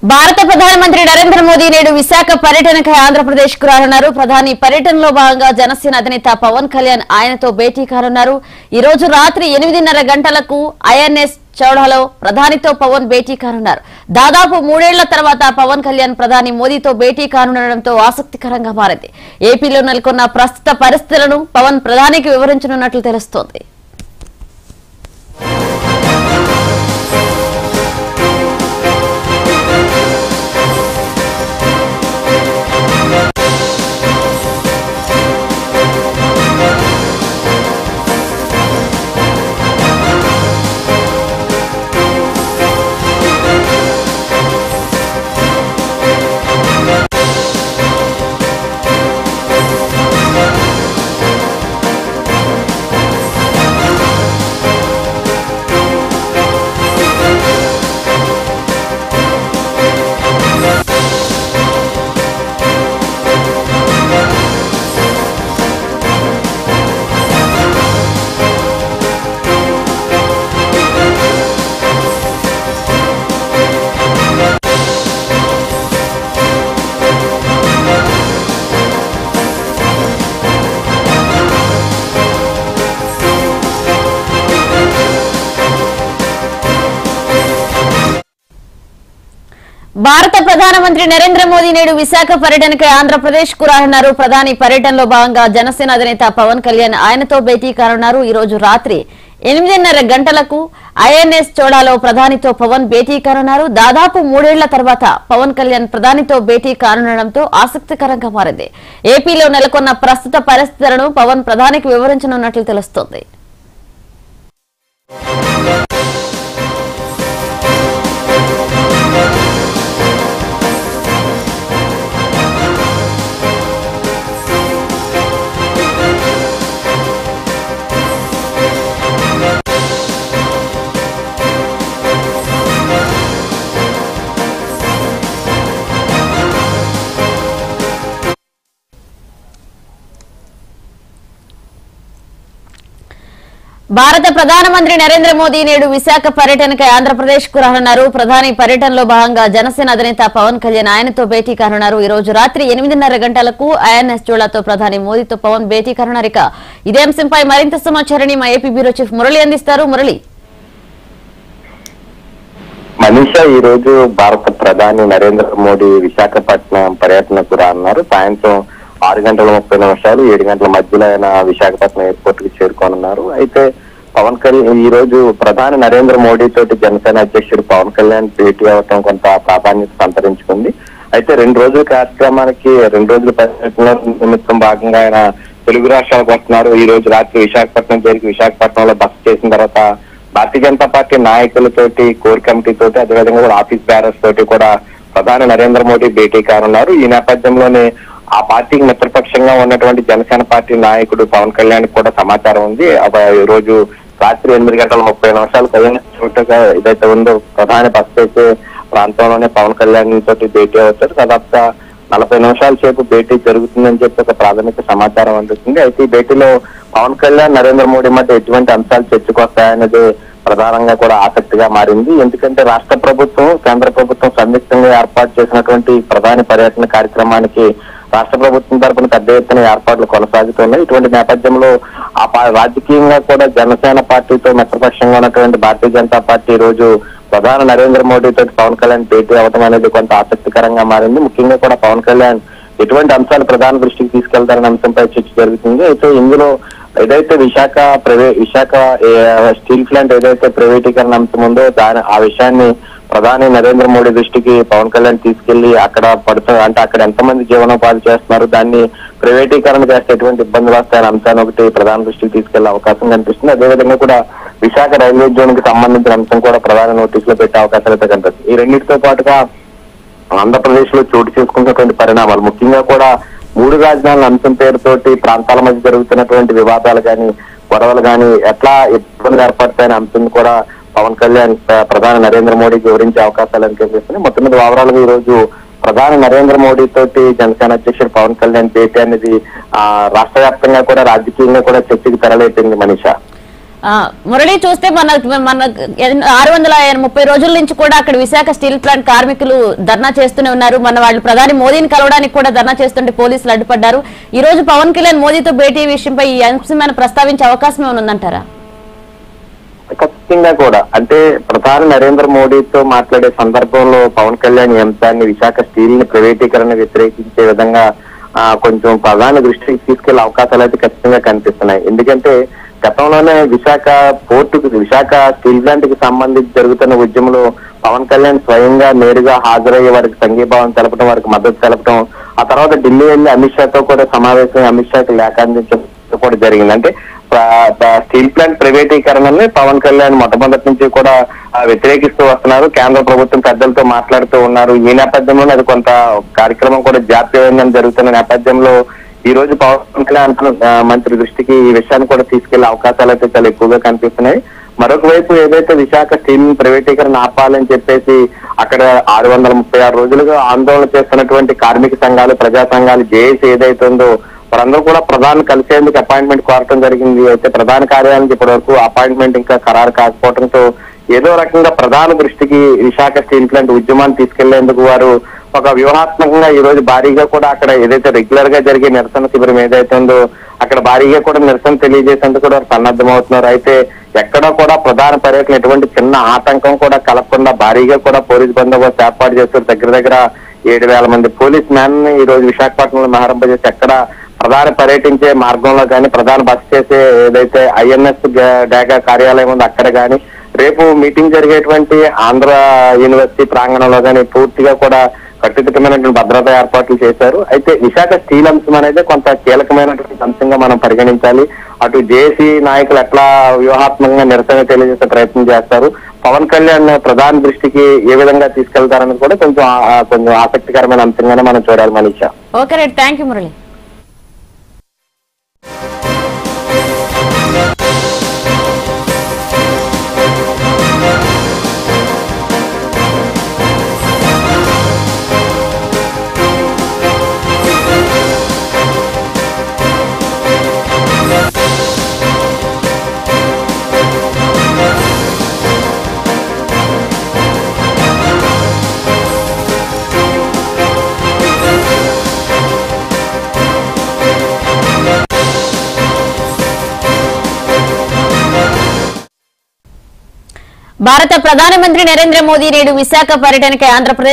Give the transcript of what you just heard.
భారత ప్రధానమంత్రి నరేంద్ర మోదీ నేడు విశాఖ పర్యటనకై ఆంధ్రప్రదేశ్ కు రానున్నారు ప్రధాని పర్యటనలో భాగంగా జనసేన అధినేత పవన్ కళ్యాణ్ ఆయనతో భేటీ కానున్నారు ఈ రోజు రాత్రి ఎనిమిదిన్నర గంటలకు ఐఎన్ఎస్ చౌడాలో ప్రధానితో పవన్ భేటీ కానున్నారు దాదాపు మూడేళ్ల తర్వాత పవన్ కళ్యాణ్ ప్రధాని మోదీతో భేటీ కానుండడంతో ఆసక్తికరంగా మారింది ఏపీలో నెలకొన్న ప్రస్తుత పరిస్థితులను పవన్ ప్రధానికి వివరించనున్నట్లు తెలుస్తోంది భారత ప్రధానమంత్రి నరేంద్ర మోదీ నేడు విశాఖ పర్యటనకై ఆంధ్రప్రదేశ్ కు రానున్నారు ప్రధాని పర్యటనలో భాగంగా జనసేన అధినేత పవన్ కళ్యాణ్ ఆయనతో భేటీ కానున్నారు ఈ రోజు రాత్రి ఎనిమిదిన్నర గంటలకు ఐఎన్ఎస్ చోడాలో ప్రధానితో పవన్ భేటీ కానున్నారు దాదాపు మూడేళ్ల తర్వాత పవన్ కళ్యాణ్ ప్రధానితో భేటీ కానుండడంతో ఆసక్తికరంగా మారింది ఏపీలో నెలకొన్న ప్రస్తుత పరిస్థితులను పవన్ ప్రధానికి వివరించనున్నట్లు తెలుస్తోంది భారత ప్రధానమంత్రి నరేంద్ర మోదీ నేడు విశాఖ పర్యటనకై ఆంధ్రప్రదేశ్ కు రానున్నారు ప్రధాని పర్యటనలో భాగంగా జనసేన అధినేత పవన్ కళ్యాణ్ ఆయనతో భేటీ కానున్నారు ఈ రోజు రాత్రి ఎనిమిదిన్నర గంటలకు ఐఎన్ఎస్ జోడాతో ప్రధాని మోదీతో పవన్ భేటీ కానున్నారు ఇక ఇదే అంశంపై మరింత సమాచారాన్ని మా ఏపీ బ్యూరో చీఫ్ మురళి అందిస్తారు మురళి మనీషా ఈ రోజు భారత ప్రధాని నరేంద్ర మోడీ విశాఖపట్నం పర్యటనకు రానున్నారు సాయంత్రం ఆరు గంటల ముప్పై నిమిషాలు ఏడు గంటల మధ్యలో ఆయన విశాఖపట్నం ఎయిర్పోర్ట్ కి చేరుకోనున్నారు అయితే పవన్ కళ్యాణ్ ఈ రోజు ప్రధాని నరేంద్ర మోడీ తోటి జనసేన అధ్యక్షుడు పవన్ కళ్యాణ్ భేటీ అవటం కొంత ప్రాధాన్యత సంతరించుకుంది అయితే రెండు రోజుల కార్యక్రమానికి రెండు రోజుల పర్యటన నిమిత్తం భాగంగా ఆయన తెలుగు రాష్ట్రాలకు వస్తున్నారు ఈ రోజు రాత్రి విశాఖపట్నం చేరికి విశాఖపట్నంలో బస చేసిన తర్వాత భారతీయ జనతా పార్టీ నాయకులతోటి కోర్ కమిటీ తోటి అదేవిధంగా కూడా ఆఫీస్ బ్యారర్స్ తోటి కూడా ప్రధాని నరేంద్ర మోడీ భేటీ కానున్నారు ఈ నేపథ్యంలోనే ఆ పార్టీకి మిత్రపక్షంగా ఉన్నటువంటి జనసేన పార్టీ నాయకుడు పవన్ కళ్యాణ్ కూడా సమాచారం ఉంది అవ- ఈ రోజు రాత్రి ఎనిమిది గంటల ముప్పై నిమిషాలు కలిగిన చోటుగా ఏదైతే ఉందో ప్రధాని బస్ చేసే ప్రాంతంలోనే పవన్ కళ్యాణ్ తోటి భేటీ అవుతారు దాదాపుగా నలభై నిమిషాల సేపు భేటీ జరుగుతుందని చెప్పి ఒక ప్రాథమిక సమాచారం అందుతుంది అయితే ఈ భేటీలో పవన్ కళ్యాణ్ నరేంద్ర మోడీ మధ్య ఎటువంటి అంశాలు చర్చకు వస్తాయన్నది ప్రధానంగా కూడా ఆసక్తిగా మారింది ఎందుకంటే రాష్ట్ర ప్రభుత్వం కేంద్ర ప్రభుత్వం సంయుక్తంగా ఏర్పాటు చేసినటువంటి ప్రధాని పర్యటన కార్యక్రమానికి రాష్ట్ర ప్రభుత్వం తరపున పెద్ద ఎత్తున ఏర్పాట్లు కొనసాగుతున్నాయి ఇటువంటి నేపథ్యంలో ఆ పా- రాజకీయంగా కూడా జనసేన పార్టీతో మిత్రపక్షంగా ఉన్నటువంటి భారతీయ జనతా పార్టీ ఈ రోజు ప్రధాని నరేంద్ర మోడీ తోటి పవన్ కళ్యాణ్ భేటీ అవడం అనేది కొంత ఆసక్తికరంగా మారింది ముఖ్యంగా కూడా పవన్ కళ్యాణ్ ఎటువంటి అంశాలు ప్రధాన దృష్టికి తీసుకెళ్తారనే అంశంపై చర్చ జరుగుతుంది అయితే ఇందులో ఏదైతే విశాఖ ప్రైవే విశాఖ ఏ, స్టీల్ ప్లాంట్ ఏదైతే ప్రైవేటీకరణ అంశం ఉందో దాని ఆ విషయాన్ని ప్రధాని నరేంద్ర మోడీ దృష్టికి పవన్ కళ్యాణ్ తీసుకెళ్లి అక్కడ పడుతు అంటే అక్కడ ఎంతమంది జీవనోపాధి చేస్తున్నారు దాన్ని ప్రైవేటీకరణ చేస్తే ఎటువంటి ఇబ్బందులు వస్తాయనే అంశాన్ని ఒకటి ప్రధాన దృష్టికి తీసుకెళ్లే అవకాశం కనిపిస్తుంది అదేవిధంగా కూడా విశాఖ రైల్వే జోన్ కి సంబంధించిన అంశం కూడా ప్రధాన నోటీస్ లో పెట్టే అవకాశాలు అయితే కనిపిస్తుంది ఈ రెండింటితో పాటుగా ఆంధ్రప్రదేశ్ లో చోటు చేసుకున్నటువంటి పరిణామాలు ముఖ్యంగా కూడా మూడు రాజధానుల అంశం పేరుతోటి ప్రాంతాల మధ్య జరుగుతున్నటువంటి వివాదాలు కానీ గొడవలు కానీ ఎట్లా ఇబ్బందులు ఏర్పడతాయనే అంశం కూడా పవన్ కళ్యాణ్ ప్ర- ప్రధాని నరేంద్ర మోడీకి వివరించే అవకాశాలు కనిపిస్తున్నాయి మొత్తం మీద ఓవరాల్ గా ఈ రోజు ప్రధాని నరేంద్ర మోడీ తోటి జనసేన అధ్యక్షుడు పవన్ కళ్యాణ్ భేటీ అనేది ఆ రాష్ట్ర వ్యాప్తంగా కూడా రాజకీయంగా కూడా చర్చకు తెరలేపింది మనీషా ఆ, మురళి చూస్తే మన మన ఆరు వందల ముప్పై రోజుల నుంచి కూడా అక్కడ విశాఖ స్టీల్ ప్లాంట్ కార్మికులు ధర్నా చేస్తూనే ఉన్నారు మన వాళ్ళు ప్రధాని మోదీని కలవడానికి కూడా ధర్నా చేస్తుంటే పోలీసులు అడ్డుపడ్డారు ఈ రోజు పవన్ కళ్యాణ్ మోదీతో భేటీ విషయంపై ఈ అంశమైన ప్రస్తావించే అవకాశం ఏమైనా ఉందంటారా ఖచ్చితంగా కూడా అంటే ప్రధాని నరేంద్ర మోడీతో మాట్లాడే సందర్భంలో పవన్ కళ్యాణ్ ఈ అంశాన్ని విశాఖ స్టీల్ ని ప్రైవేటీకరణ వ్యతిరేకించే విధంగా ఆ, కొంచెం ప్రధాని దృష్టికి తీసుకెళ్లే అవకాశాలు అయితే ఖచ్చితంగా కనిపిస్తున్నాయి ఎందుకంటే గతంలోనే విశాఖ పోర్టుకు విశాఖ స్టీల్ ప్లాంట్ కి సంబంధించి జరుగుతున్న ఉద్యమంలో పవన్ కళ్యాణ్ స్వయంగా నేరుగా హాజరయ్యే వారికి సంఘీభావం తెలపడం వారికి మద్దతు తెలపడం ఆ తర్వాత ఢిల్లీ వెళ్లి అమిత్ షాతో కూడా సమావేశం అమిత్ షాకి లేఖ అందించడం కూడా జరిగింది అంటే ప్ర- ప్ర- స్టీల్ ప్లాంట్ ప్రైవేటీకరణని పవన్ కళ్యాణ్ మొట్టమొదటి నుంచి కూడా ఆ, వ్యతిరేకిస్తూ వస్తున్నారు కేంద్ర ప్రభుత్వం పెద్దలతో మాట్లాడుతూ ఉన్నారు ఈ నేపథ్యంలోనే అది కొంత కార్యక్రమం కూడా జాప్యం జరుగుతున్న నేపథ్యంలో ఈ రోజు పవన్ కళ్యాణ్ ఆ, మంత్రి దృష్టికి ఈ విషయాన్ని కూడా తీసుకెళ్లే అవకాశాలు అయితే చాలా ఎక్కువగా కనిపిస్తున్నాయి మరొక వైపు ఏదైతే విశాఖ స్టీల్ ప్రైవేటీకరణ ఆపాలని చెప్పేసి అక్కడ ఆరు వందల ముప్పై ఆరు రోజులుగా ఆందోళన చేస్తున్నటువంటి కార్మిక సంఘాలు ప్రజా సంఘాలు జేఏసీ ఏదైతే ఉందో వారందరూ కూడా ప్రధాని కలిసేందుకు అపాయింట్మెంట్ కోరటం జరిగింది అయితే ప్రధాన కార్యాలయానికి ఇప్పటి వరకు అపాయింట్మెంట్ ఇంకా ఖరారు కాకపోవడంతో ఏదో రకంగా ప్రధాన దృష్టికి విశాఖ స్టీల్ ప్లాంట్ ఉద్యమాన్ని తీసుకెళ్లేందుకు వారు ఒక వ్యూహాత్మకంగా ఈ రోజు భారీగా కూడా అక్కడ ఏదైతే రెగ్యులర్ గా జరిగే నిరసన శిబిరం ఏదైతే ఉందో అక్కడ భారీగా కూడా నిరసన తెలియజేసేందుకు కూడా వారు సన్నద్ధమవుతున్నారు అయితే ఎక్కడా కూడా ప్రధాన పర్యటన ఎటువంటి చిన్న ఆటంకం కూడా కలగకుండా భారీగా కూడా పోలీస్ బందోబస్తు ఏర్పాటు చేస్తారు దగ్గర దగ్గర ఏడు వేల మంది పోలీస్ మ్యాన్ ని ఈ రోజు విశాఖపట్నంలో మహారంభ ఎక్కడ ప్రధాన పర్యటించే మార్గంలో కానీ ప్రధాన బస్ చేసే ఏదైతే ఐఎన్ఎస్ డేగా కార్యాలయం ఉందో అక్కడ కానీ రేపు మీటింగ్ జరిగేటువంటి ఆంధ్ర యూనివర్సిటీ ప్రాంగణంలో కానీ పూర్తిగా కూడా కట్టుదిట్టమైనటువంటి భద్రతా ఏర్పాట్లు చేశారు అయితే విశాఖ స్టీల్ అంశం అనేది కొంత కీలకమైనటువంటి అంశంగా మనం పరిగణించాలి అటు జేసీ నాయకులు ఎట్లా వ్యూహాత్మకంగా నిరసన తెలియజేసే ప్రయత్నం చేస్తారు పవన్ కళ్యాణ్ ప్రధాన దృష్టికి ఏ విధంగా తీసుకెళ్తారనేది కూడా కొంచెం ఆ- కొంచెం ఆసక్తికరమైన అంశంగానే మనం చూడాలి Manisha okay right thank you Murali భారత ప్రధానమంత్రి నరేంద్ర మోదీ నేడు విశాఖ పర్యటనకై ఆంధ్రప్రదేశ్